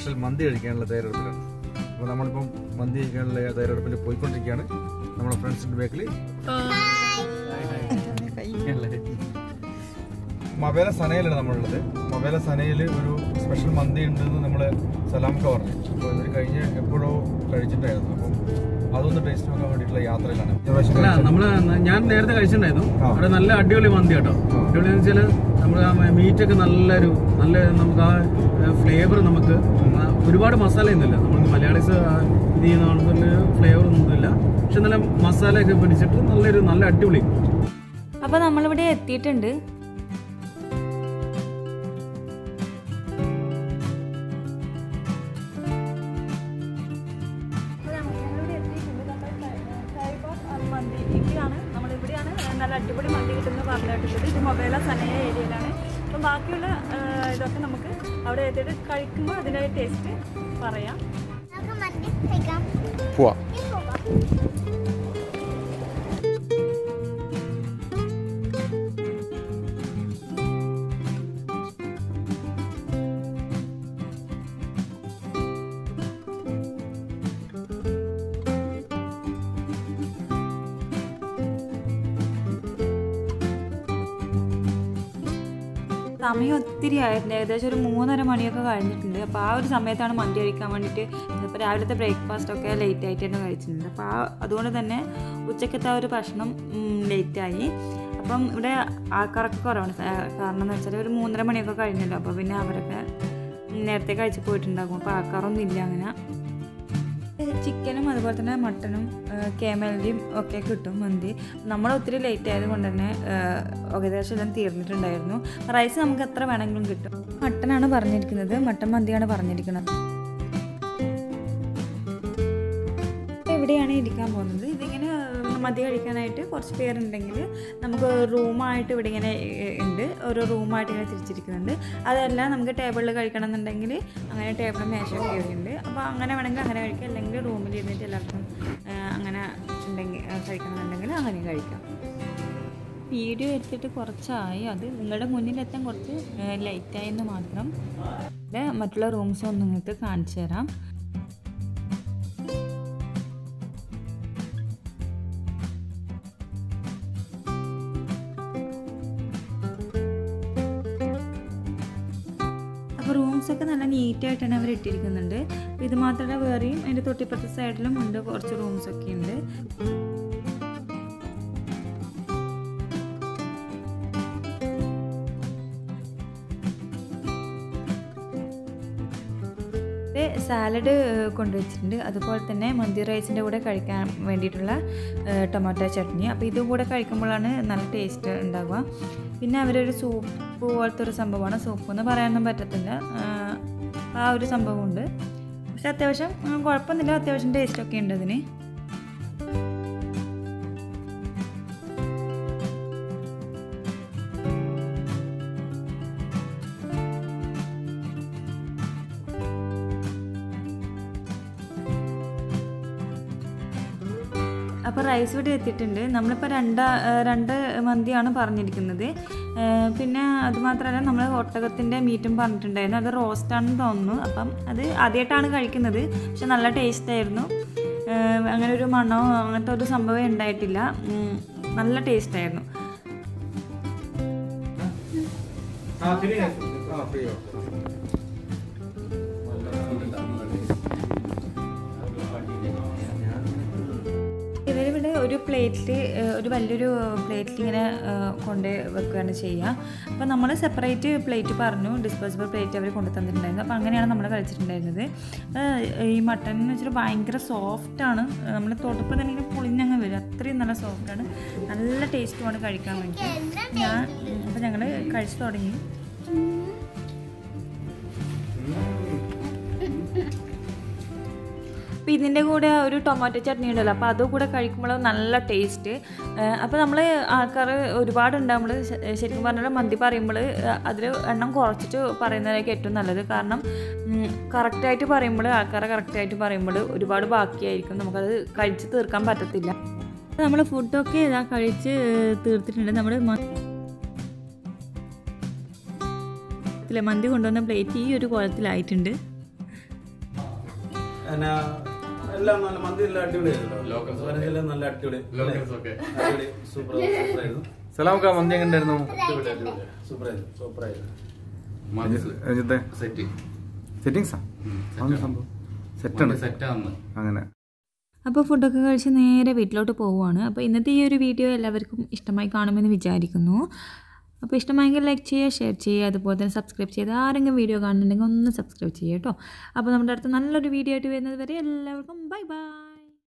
Special മന്തി കഴിക്കാനുള്ള തയ്യാറെടുപ്പിലാണ് അപ്പോൾ നമ്മളിപ്പം മന്തി കഴിക്കാനുള്ള തയ്യാറെടുപ്പിൽ പോയിക്കൊണ്ടിരിക്കുകയാണ് നമ്മുടെ ഫ്രണ്ട്സിൻ്റെ ബാക്കിൽ മൊബൈല സനയിലാണ് നമ്മളുള്ളത് മൊബൈല സനയിൽ ഒരു സ്പെഷ്യൽ മന്തി ഉണ്ടെന്ന് നമ്മൾ സലാമൊക്കെ പറഞ്ഞു അപ്പോൾ ഇവർ കഴിഞ്ഞ് എപ്പോഴോ കഴിച്ചിട്ടായിരുന്നു അപ്പം അതൊന്ന് ടേസ്റ്റ് നോക്കാൻ വേണ്ടിയിട്ടുള്ള യാത്രയിലാണ് ഈ പ്രാവശ്യം അല്ല കഴിച്ചത്. നമ്മള് ഞാൻ നേരത്തെ കഴിച്ചിട്ടുണ്ടായിരുന്നു ആ. അവിടെ നല്ല അടിപൊളി മന്തി കേട്ടോ അടിപൊളി എന്ന് വെച്ചാല് നമ്മൾ ആ മീറ്റൊക്കെ നല്ലൊരു നല്ല നമുക്ക് ആ ഫ്ലേവർ നമുക്ക് ആ ഒരുപാട് മസാലയൊന്നുമില്ല നമുക്ക് മലയാളീസ് ആ ഇത് ചെയ്യുന്ന ആൾക്കൊരു ഫ്ലേവർ ഒന്നുമില്ല പക്ഷെ നല്ല മസാലയൊക്കെ പിടിച്ചിട്ട് നല്ലൊരു നല്ല അടിപൊളി അപ്പോൾ നമ്മളിവിടെ എത്തിയിട്ടുണ്ട് മന്തിക്കാണ് നമ്മളിവിടെയാണ് നല്ല അടിപൊളി മന്തി കിട്ടുന്നത് പറഞ്ഞിട്ടുള്ളത് ഇത് മൊബൈല സനയ ഏരിയയിലാണ് അപ്പം ബാക്കിയുള്ള ആ, ഇതൊക്കെ നമുക്ക് അവിടെ എത്തിയിട്ട് കഴിക്കുമ്പോൾ അതിൻ്റെ ടേസ്റ്റ് പറയാം നമുക്ക് മന്തി കഴിക്കാം പോവാം ഇനി പോകാം സമയം ഒത്തിരി ആയിട്ടുണ്ട് ഏകദേശം ഒരു മൂന്നര മണിയൊക്കെ കഴിഞ്ഞിട്ടുണ്ട് അപ്പോൾ ആ ഒരു സമയത്താണ് മന്തി കഴിക്കാൻ വേണ്ടിയിട്ട് ഇപ്പോൾ രാവിലത്തെ ബ്രേക്ക്ഫാസ്റ്റ് ഒക്കെ ലേറ്റ് ആയിട്ടാണ് കഴിച്ചിട്ടുണ്ട് അപ്പോൾ ആ അതുകൊണ്ട് തന്നെ ഉച്ചക്കത്തെ ആ ഒരു ഭക്ഷണം ലേറ്റായി അപ്പം ഇവിടെ ആൾക്കാരൊക്കെ കുറവാണ് സാ- കാരണം എന്ന് വെച്ചാൽ ഒരു മൂന്നര മണിയൊക്കെ കഴിഞ്ഞല്ലോ അപ്പോൾ പിന്നെ അവരൊക്കെ നേരത്തെ കഴിച്ച് പോയിട്ടുണ്ടാകും അപ്പോൾ ആൾക്കാരൊന്നും ഇല്ല അങ്ങനെ ചിക്കനും അതുപോലെ തന്നെ മട്ടനും കേമലിൻ്റെയും ഒക്കെ കിട്ടും മന്തി നമ്മൾ ഒത്തിരി ലേറ്റ് ആയത് കൊണ്ട് തന്നെ ഏഹ്, ഏകദേശം എല്ലാം തീർന്നിട്ടുണ്ടായിരുന്നു റൈസ് നമുക്ക് എത്ര വേണമെങ്കിലും കിട്ടും മട്ടനാണ് പറഞ്ഞിരിക്കുന്നത് മട്ടൻ മന്തിയാണ് പറഞ്ഞിരിക്കുന്നത് എവിടെയാണ് ഇരിക്കാൻ പോകുന്നത് ഇതിങ്ങനെ ഏഹ്, മന്തി കഴിക്കാനായിട്ട് കുറച്ച് പേരുണ്ടെങ്കിൽ നമുക്ക് റൂമായിട്ട് ഇവിടെ ഇങ്ങനെ ഏഹ്, ഉണ്ട് ഓരോ റൂമായിട്ട് ഇങ്ങനെ തിരിച്ചിരിക്കുന്നുണ്ട് അതെല്ലാം നമുക്ക് ടേബിളിൽ കഴിക്കണം എന്നുണ്ടെങ്കിൽ അങ്ങനെ ടേബിളും മേശയൊക്കെ ഇവിടെയുണ്ട് അപ്പോൾ അങ്ങനെ വേണമെങ്കിൽ അങ്ങനെ കഴിക്കാം അല്ലെങ്കിൽ റൂമിൽ ഇരുന്നിട്ട് എല്ലാവർക്കും ഏഹ്, അങ്ങനെ ഉണ്ടെങ്കിൽ ഏഹ്, കഴിക്കണമെന്നുണ്ടെങ്കിൽ അങ്ങനെ കഴിക്കാം വീഡിയോ എടുത്തിട്ട് കുറച്ചായി അത് നിങ്ങളുടെ മുന്നിലെത്താൻ കുറച്ച് ലൈറ്റായെന്ന് മാത്രം ഇത് മറ്റുള്ള റൂംസ് ഒന്ന് നിങ്ങൾക്ക് കാണിച്ചു തരാം അപ്പോൾ റൂംസ് ഒക്കെ നല്ല നീറ്റായിട്ടാണ് അവർ ഇട്ടിരിക്കുന്നുണ്ട് അപ്പോൾ ഇത് മാത്രമല്ല വേറെയും അതിൻ്റെ തൊട്ടിപ്പുറത്തെ സൈഡിലും ഉണ്ട് കുറച്ച് റൂംസ് ഒക്കെ ഉണ്ട് സാലഡ് കൊണ്ടുവച്ചിട്ടുണ്ട് അതുപോലെ തന്നെ മന്തി റൈസിൻ്റെ കൂടെ കഴിക്കാൻ വേണ്ടിയിട്ടുള്ള ഏഹ്, ടൊമാറ്റോ ചട്നി അപ്പോൾ ഇതും കൂടെ കഴിക്കുമ്പോഴാണ് നല്ല ടേസ്റ്റ് ഉണ്ടാവുക പിന്നെ അവരൊരു സൂപ്പ് പോലത്തെ ഒരു സംഭവമാണ് സൂപ്പ് എന്ന് പറയാനൊന്നും പറ്റത്തില്ല ഏഹ്, ആ ഒരു സംഭവമുണ്ട് പക്ഷെ അത്യാവശ്യം ഉം, കുഴപ്പമൊന്നുമില്ല അത്യാവശ്യം ടേസ്റ്റൊക്കെ ഉണ്ട് അതിന് അപ്പോൾ റൈസ് ഇവിടെ എത്തിയിട്ടുണ്ട് നമ്മളിപ്പോൾ രണ്ട് രണ്ട് മന്തിയാണ് പറഞ്ഞിരിക്കുന്നത് ഏഹ് പിന്നെ അതുമാത്രമല്ല നമ്മൾ ഒട്ടകത്തിൻ്റെ മീറ്റും പറഞ്ഞിട്ടുണ്ടായിരുന്നു അത് റോസ്റ്റാണെന്ന് തോന്നുന്നു അപ്പം അത് ആദ്യമായിട്ടാണ് കഴിക്കുന്നത് പക്ഷെ നല്ല ടേസ്റ്റ് ആയിരുന്നു ഏഹ് അങ്ങനെ ഒരു മണമോ അങ്ങനത്തെ ഒരു സംഭവം ഉണ്ടായിട്ടില്ല ഉം, നല്ല ടേസ്റ്റ് ആയിരുന്നു ഇവരിവിടെ ഒരു പ്ലേറ്റിൽ ഒരു വലിയൊരു പ്ലേറ്റിൽ ഇങ്ങനെ ഏഹ്, കൊണ്ട് വെക്കുകയാണ് ചെയ്യുക അപ്പോൾ നമ്മൾ സെപ്പറേറ്റ് പ്ലേറ്റ് പറഞ്ഞു ഡിസ്പോസിബിൾ പ്ലേറ്റ് അവർ കൊണ്ടു തന്നിട്ടുണ്ടായിരുന്നു അപ്പോൾ അങ്ങനെയാണ് നമ്മൾ കഴിച്ചിട്ടുണ്ടായിരുന്നത് അപ്പോൾ ഈ മട്ടൻ എന്ന് വെച്ചിട്ട് ഭയങ്കര സോഫ്റ്റാണ് നമ്മൾ തൊട്ടപ്പോൾ തന്നെ ഇങ്ങനെ പൊളിഞ്ഞങ്ങ് വരും അത്രയും നല്ല സോഫ്റ്റാണ് നല്ല ടേസ്റ്റുമാണ് കഴിക്കാൻ വേണ്ടി ഞാൻ അപ്പോൾ ഞങ്ങൾ കഴിച്ചു തുടങ്ങി അപ്പോൾ ഇതിൻ്റെ കൂടെ ഒരു ടൊമാറ്റോ ചട്നി ഉണ്ടല്ലോ അപ്പോൾ അതും കൂടെ കഴിക്കുമ്പോൾ നല്ല ടേസ്റ്റ് അപ്പോൾ നമ്മൾ ആൾക്കാർ ഒരുപാടുണ്ട് നമ്മൾ ശരിക്കും പറഞ്ഞാൽ മന്തി പറയുമ്പോൾ അതിൽ എണ്ണം കുറച്ചിട്ട് പറയുന്നതായിരിക്കും ഏറ്റവും നല്ലത് കാരണം കറക്റ്റായിട്ട് പറയുമ്പോൾ ആൾക്കാരെ കറക്റ്റായിട്ട് പറയുമ്പോൾ ഒരുപാട് ബാക്കിയായിരിക്കും നമുക്കത് കഴിച്ച് തീർക്കാൻ പറ്റത്തില്ല നമ്മൾ ഫുഡൊക്കെ ഇതാ കഴിച്ച് തീർത്തിട്ടുണ്ട് നമ്മൾ മന്തി കൊണ്ടുവന്ന പ്ലേറ്റ് ഈ ഒരു കോലത്തിലായിട്ടുണ്ട് എന്നാ എല്ലാം നല്ല മന്തി എല്ലാം അടിപൊളിയായിരുന്നു എല്ലാം നല്ല അടിപൊളി അടിപൊളി സൂപ്പർ സൂപ്പറായിരുന്നു സലാമക്ക മന്തി എങ്ങനെ ഉണ്ടായിരുന്നു സൂപ്പറായിരുന്നു സൂപ്പറായിരുന്നു രഞ്ജിത്തെ സെറ്റ് സെറ്റിങ്സാ അതൊന്നും സംഭവം സെറ്റാണ് സെറ്റാന്ന് അങ്ങനെ അപ്പോൾ ഫുഡൊക്കെ കഴിച്ച് നേരെ വീട്ടിലോട്ട് പോവുകയാണ് അപ്പോൾ ഇന്നത്തെ ഈ ഒരു വീഡിയോ എല്ലാവർക്കും ഇഷ്ടമായി കാണുമെന്ന് വിചാരിക്കുന്നു അപ്പോൾ ഇഷ്ടമായെങ്കിൽ ലൈക്ക് ചെയ്യുക ഷെയർ ചെയ്യുക അതുപോലെ തന്നെ സബ്സ്ക്രൈബ് ചെയ്ത് ആരെങ്കിലും വീഡിയോ കാണുന്നുണ്ടെങ്കിൽ ഒന്ന് സബ്സ്ക്രൈബ് ചെയ്യുക കേട്ടോ അപ്പോൾ നമ്മുടെ അടുത്ത് നല്ലൊരു വീഡിയോ ആയിട്ട് വരുന്നത് വരെ എല്ലാവർക്കും ബൈ ബൈ